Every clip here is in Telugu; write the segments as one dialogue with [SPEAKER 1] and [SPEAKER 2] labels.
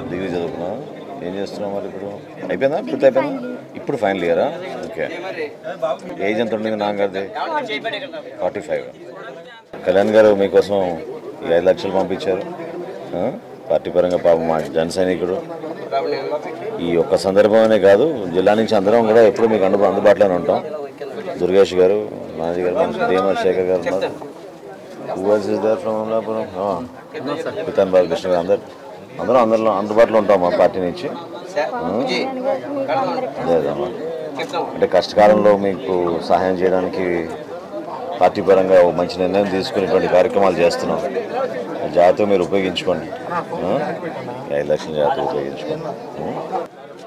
[SPEAKER 1] డిగ్రీ చదువుకున్నావు ఏం చేస్తున్నావు మరి ఇప్పుడు అయిపోయిందా పూర్తి అయిపోయిందా ఇప్పుడు ఫైనల్ ఇయరా ఓకే ఏజ్ ఎంత ఉండింది నాన్నగారిది ఫార్టీ ఫైవ్ కళ్యాణ్ గారు మీకోసం ఈ ఐదు లక్షలు పంపించారు ఆ? పార్టీ పరంగా పాపం మా జన సైనికుడు ఈ ఒక్క సందర్భమనే కాదు జిల్లా నుంచి అందరం కూడా ఎప్పుడు మీకు అందు అందుబాటులోనే ఉంటాం దుర్గేష్ గారు మాజీ గారు మన డిఎంఆర్ శేఖర్ గారు ఉన్నారు ఊఎస్ ఇస్ దర్ ఫ్రమ్ అమలాపురం పితాన్ బాలకృష్ణ గారు అందరు అందరం అందరిలో అందుబాటులో ఉంటాం మా పార్టీ నుంచి లేదమ్మా అంటే కష్టకాలంలో మీకు సహాయం చేయడానికి పార్టీ పరంగా ఓ మంచి నిర్ణయం తీసుకునేటువంటి కార్యక్రమాలు చేస్తున్నాం ఆ జాగ్రత్తగా మీరు ఉపయోగించుకోండి ఆ? ఈ ఐదు లక్షల జాగ్రత్తగా ఉపయోగించుకోండి ఆ?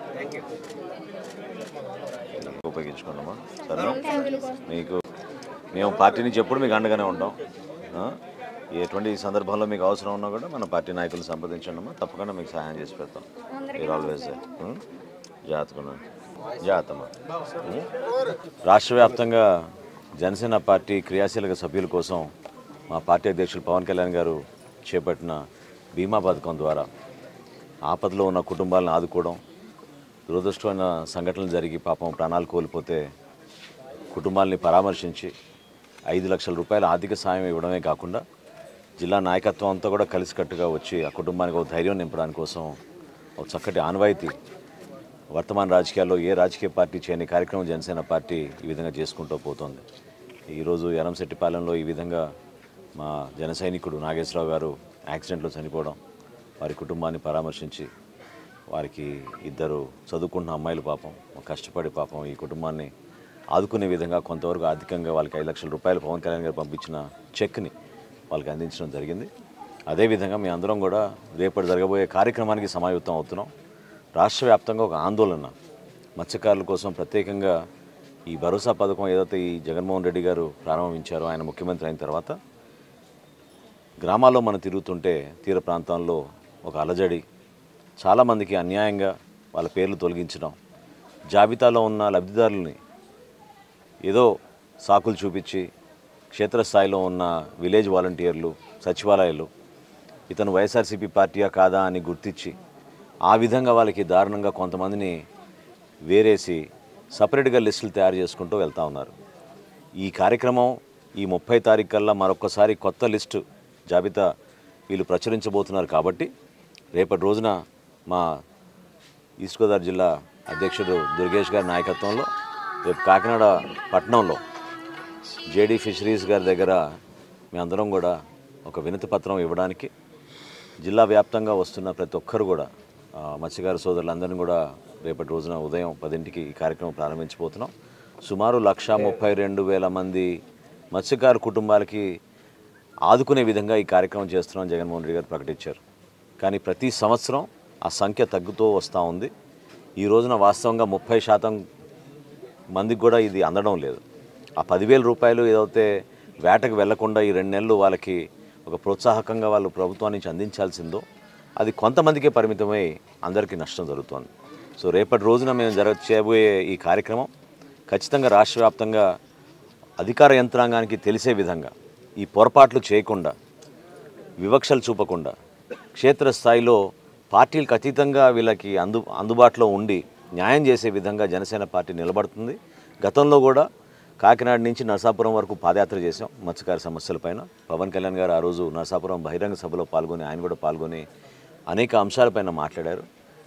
[SPEAKER 1] ఉపయోగించుకోండి అమ్మా సరేనా మీకు మేము పార్టీ నుంచి ఎప్పుడు మీకు అండగానే ఉంటాం ఆ? ఎటువంటి సందర్భంలో మీకు అవసరం ఉన్నా కూడా మన పార్టీ నాయకులను సంప్రదించండి అమ్మా తప్పకుండా మీకు సహాయం చేసి పెడతాం మీరు ఆల్వేస్ జాగ్రత్తగా జాగ్రత్తమ్మా ఉం? రాష్ట్ర వ్యాప్తంగా జనసేన పార్టీ క్రియాశీలక సభ్యుల కోసం మా పార్టీ అధ్యక్షులు పవన్ కళ్యాణ్ గారు చేపట్టిన బీమా పథకం ద్వారా ఆపదలో ఉన్న కుటుంబాలను ఆదుకోవడం దురదృష్టమైన సంఘటనలు జరిగి పాపం ప్రాణాలు కోల్పోతే కుటుంబాలని పరామర్శించి ఐదు లక్షల రూపాయల ఆర్థిక సాయం ఇవ్వడమే కాకుండా జిల్లా నాయకత్వం అంతా కూడా కలిసికట్టుగా వచ్చి ఆ కుటుంబానికి ఒక ధైర్యం నింపడానికి కోసం ఒక చక్కటి ఆనవాయితీ వర్తమాన రాజకీయాల్లో ఏ రాజకీయ పార్టీ చేయని కార్యక్రమం జనసేన పార్టీ ఈ విధంగా చేసుకుంటూ పోతోంది ఈరోజు ఎరంశెట్టిపాలెంలో ఈ విధంగా మా జన సైనికుడు నాగేశ్వరరావు గారు యాక్సిడెంట్లో చనిపోవడం వారి కుటుంబాన్ని పరామర్శించి వారికి ఇద్దరు చదువుకుంటున్న అమ్మాయిలు పాపం కష్టపడి పాపం ఈ కుటుంబాన్ని ఆదుకునే విధంగా కొంతవరకు ఆర్థికంగా వాళ్ళకి ఐదు లక్షల రూపాయలు పవన్ కళ్యాణ్ గారు పంపించిన చెక్ని వాళ్ళకి అందించడం జరిగింది అదేవిధంగా మీ అందరం కూడా రేపటి జరగబోయే కార్యక్రమానికి సమాయుక్తం అవుతున్నాం రాష్ట్ర వ్యాప్తంగా ఒక ఆందోళన మత్స్యకారుల కోసం ప్రత్యేకంగా ఈ భరోసా పథకం ఏదైతే ఈ జగన్మోహన్ రెడ్డి గారు ప్రారంభించారో ఆయన ముఖ్యమంత్రి అయిన తర్వాత గ్రామాల్లో మనం తిరుగుతుంటే తీర ప్రాంతాల్లో ఒక అలజడి చాలామందికి అన్యాయంగా వాళ్ళ పేర్లు తొలగించడం జాబితాలో ఉన్న లబ్ధిదారులని ఏదో సాకులు చూపించి క్షేత్రస్థాయిలో ఉన్న విలేజ్ వాలంటీర్లు సచివాలయాలు ఇతను వైఎస్ఆర్సీపీ పార్టీయా కాదా అని గుర్తించి ఆ విధంగా వాళ్ళకి దారుణంగా కొంతమందిని వేరేసి సపరేట్గా లిస్టులు తయారు చేసుకుంటూ వెళ్తూ ఉన్నారు ఈ కార్యక్రమం ఈ ముప్పై తారీఖు కల్లా మరొకసారి కొత్త లిస్టు జాబితా వీళ్ళు ప్రచురించబోతున్నారు కాబట్టి రేపటి రోజున మా ఈస్ట్ గోదావరి జిల్లా అధ్యక్షుడు దుర్గేష్ గారి నాయకత్వంలో రేపు కాకినాడ పట్టణంలో జేడీ ఫిషరీస్ గారి దగ్గర మీ అందరం కూడా ఒక వినతి పత్రం ఇవ్వడానికి జిల్లా వ్యాప్తంగా వస్తున్న ప్రతి ఒక్కరు కూడా ఆ, మత్స్యకార సోదరులందరినీ కూడా రేపటి రోజున ఉదయం పదింటికి ఈ కార్యక్రమం ప్రారంభించబోతున్నాం సుమారు లక్ష ముప్పై రెండు వేల మంది మత్స్యకార కుటుంబాలకి ఆదుకునే విధంగా ఈ కార్యక్రమం చేస్తున్నాం జగన్మోహన్ రెడ్డి గారు ప్రకటించారు కానీ ప్రతి సంవత్సరం ఆ సంఖ్య తగ్గుతూ వస్తూ ఉంది ఈ రోజున వాస్తవంగా ముప్పై శాతం మందికి కూడా ఇది అందడం లేదు ఆ పదివేల రూపాయలు ఏదైతే వేటకు వెళ్లకుండా ఈ రెండు నెలలు వాళ్ళకి ఒక ప్రోత్సాహకంగా వాళ్ళు ప్రభుత్వం నుంచి అందించాల్సిందో అది కొంతమందికే పరిమితమై అందరికీ నష్టం జరుగుతోంది సో రేపటి రోజున మేము జరగ చేయబోయే ఈ కార్యక్రమం ఖచ్చితంగా రాష్ట్ర వ్యాప్తంగా అధికార యంత్రాంగానికి తెలిసే విధంగా ఈ పొరపాట్లు చేయకుండా వివక్షలు చూపకుండా క్షేత్రస్థాయిలో పార్టీలకు అతీతంగా వీళ్ళకి అందు అందుబాటులో ఉండి న్యాయం చేసే విధంగా జనసేన పార్టీ నిలబడుతుంది గతంలో కూడా కాకినాడ నుంచి నరసాపురం వరకు పాదయాత్ర చేశాం మత్స్యకార సమస్యలపైన పవన్ కళ్యాణ్ గారు ఆ రోజు నరసాపురం బహిరంగ సభలో పాల్గొని ఆయన కూడా పాల్గొని అనేక అంశాలపైన మాట్లాడారు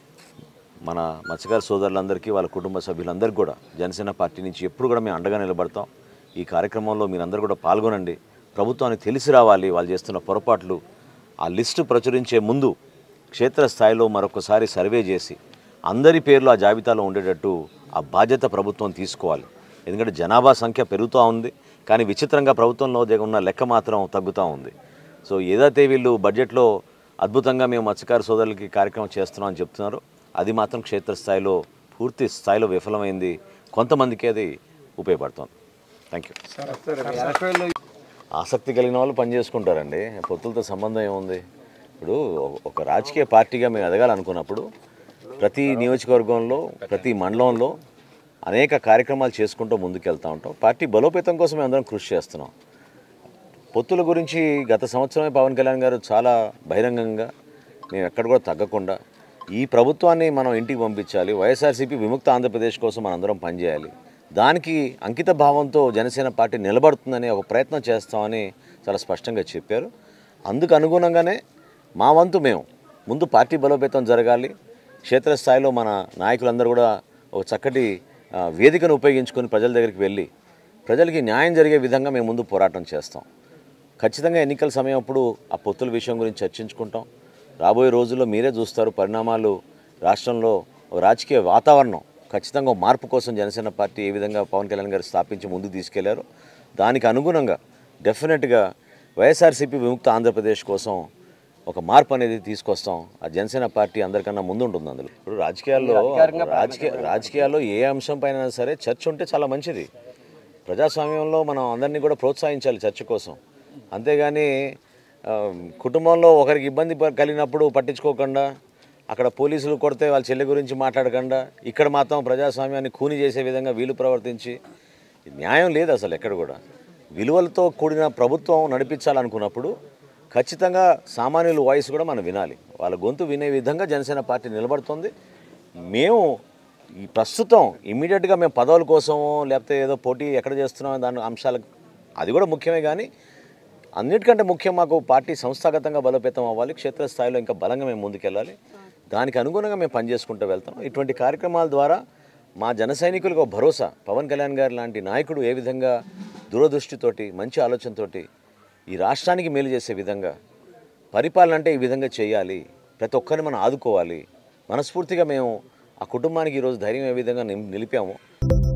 [SPEAKER 1] మన మత్స్యకార సోదరులందరికీ వాళ్ళ కుటుంబ సభ్యులందరికీ కూడా జనసేన పార్టీ నుంచి ఎప్పుడు కూడా మేము అండగా నిలబడతాం ఈ కార్యక్రమంలో మీరందరూ కూడా పాల్గొనండి ప్రభుత్వానికి తెలిసి రావాలి వాళ్ళు చేస్తున్న పొరపాట్లు ఆ లిస్టు ప్రచురించే ముందు క్షేత్రస్థాయిలో మరొకసారి సర్వే చేసి అందరి పేర్లు ఆ జాబితాలో ఉండేటట్టు ఆ బాధ్యత ప్రభుత్వం తీసుకోవాలి ఎందుకంటే జనాభా సంఖ్య పెరుగుతూ ఉంది కానీ విచిత్రంగా ప్రభుత్వంలో ఉన్న లెక్క మాత్రం తగ్గుతూ ఉంది సో ఏదైతే వీళ్ళు బడ్జెట్లో అద్భుతంగా మేము మత్స్యకార సోదరులకి కార్యక్రమం చేస్తున్నాం అని చెప్తున్నారు అది మాత్రం క్షేత్రస్థాయిలో పూర్తి స్థాయిలో విఫలమైంది కొంతమందికి అది ఉపయోగపడుతుంది థ్యాంక్ యూ ఆసక్తి కలిగిన వాళ్ళు పనిచేసుకుంటారండి పొత్తులతో సంబంధం ఏముంది ఇప్పుడు ఒక రాజకీయ పార్టీగా మేము ఎదగాలనుకున్నప్పుడు ప్రతి నియోజకవర్గంలో ప్రతి మండలంలో అనేక కార్యక్రమాలు చేసుకుంటూ ముందుకెళ్తూ ఉంటాం పార్టీ బలోపేతం కోసం మేము అందరం కృషి చేస్తున్నాం పొత్తుల గురించి గత సంవత్సరమే పవన్ కళ్యాణ్ గారు చాలా బహిరంగంగా మేము ఎక్కడ కూడా తగ్గకుండా ఈ ప్రభుత్వాన్ని మనం ఇంటికి పంపించాలి వైఎస్ఆర్సీపీ విముక్త ఆంధ్రప్రదేశ్ కోసం మనందరం పనిచేయాలి దానికి అంకిత భావంతో జనసేన పార్టీ నిలబడుతుందని ఒక ప్రయత్నం చేస్తామని చాలా స్పష్టంగా చెప్పారు అందుకు అనుగుణంగానే మా వంతు మేము ముందు పార్టీ బలోపేతం జరగాలి క్షేత్రస్థాయిలో మన నాయకులందరూ కూడా ఒక చక్కటి ఆ, వేదికను ఉపయోగించుకొని ప్రజల దగ్గరికి వెళ్ళి ప్రజలకి న్యాయం జరిగే విధంగా మేము ముందు పోరాటం చేస్తాం ఖచ్చితంగా ఎన్నికల సమయం అప్పుడు ఆ పొత్తుల విషయం గురించి చర్చించుకుంటాం రాబోయే రోజుల్లో మీరే చూస్తారు పరిణామాలు రాష్ట్రంలో ఒక రాజకీయ వాతావరణం ఖచ్చితంగా ఒక మార్పు కోసం జనసేన పార్టీ ఏ విధంగా పవన్ కళ్యాణ్ గారు స్థాపించి ముందుకు తీసుకెళ్లారో దానికి అనుగుణంగా డెఫినెట్గా వైఎస్ఆర్సీపీ విముక్త ఆంధ్రప్రదేశ్ కోసం ఒక మార్పు అనేది తీసుకొస్తాం ఆ జనసేన పార్టీ అందరికన్నా ముందు ఉంటుంది అందులో ఇప్పుడు రాజకీయాల్లో రాజకీయ రాజకీయాల్లో ఏ అంశం పైన సరే చర్చ ఉంటే చాలా మంచిది ప్రజాస్వామ్యంలో మనం అందరినీ కూడా ప్రోత్సహించాలి చర్చ కోసం అంతేగాని ఆ, కుటుంబంలో ఒకరికి ఇబ్బంది ప- కలిగినప్పుడు పట్టించుకోకుండా అక్కడ పోలీసులు కొడితే వాళ్ళ చెల్లి గురించి మాట్లాడకుండా ఇక్కడ మాత్రం ప్రజాస్వామ్యాన్ని కూని చేసే విధంగా వీలు ప్రవర్తించి న్యాయం లేదు అసలు ఎక్కడ కూడా విలువలతో కూడిన ప్రభుత్వం నడిపించాలనుకున్నప్పుడు ఖచ్చితంగా సామాన్యుల వాయిస్ కూడా మనం వినాలి వాళ్ళ గొంతు వినే విధంగా జనసేన పార్టీ నిలబడుతుంది మేము ఈ ప్రస్తుతం ఇమ్మీడియట్గా మేము పదవుల కోసమో లేకపోతే ఏదో పోటీ ఎక్కడ చేస్తున్నామో దాని అంశాలకు అది కూడా ముఖ్యమే కానీ అన్నిటికంటే ముఖ్యం మాకు పార్టీ సంస్థాగతంగా బలోపేతం అవ్వాలి క్షేత్రస్థాయిలో ఇంకా బలంగా మేము ముందుకెళ్ళాలి దానికి అనుగుణంగా మేము పనిచేసుకుంటూ వెళ్తాం ఇటువంటి కార్యక్రమాల ద్వారా మా జన సైనికులకు ఒక భరోసా పవన్ కళ్యాణ్ గారు లాంటి నాయకుడు ఏ విధంగా దూరదృష్టితోటి మంచి ఆలోచనతోటి ఈ రాష్ట్రానికి మేలు చేసే విధంగా పరిపాలన అంటే ఈ విధంగా చేయాలి ప్రతి ఒక్కరిని మనం ఆదుకోవాలి మనస్ఫూర్తిగా మేము ఆ కుటుంబానికి ఈరోజు ధైర్యం ఏ విధంగా నిం- నిలిపాము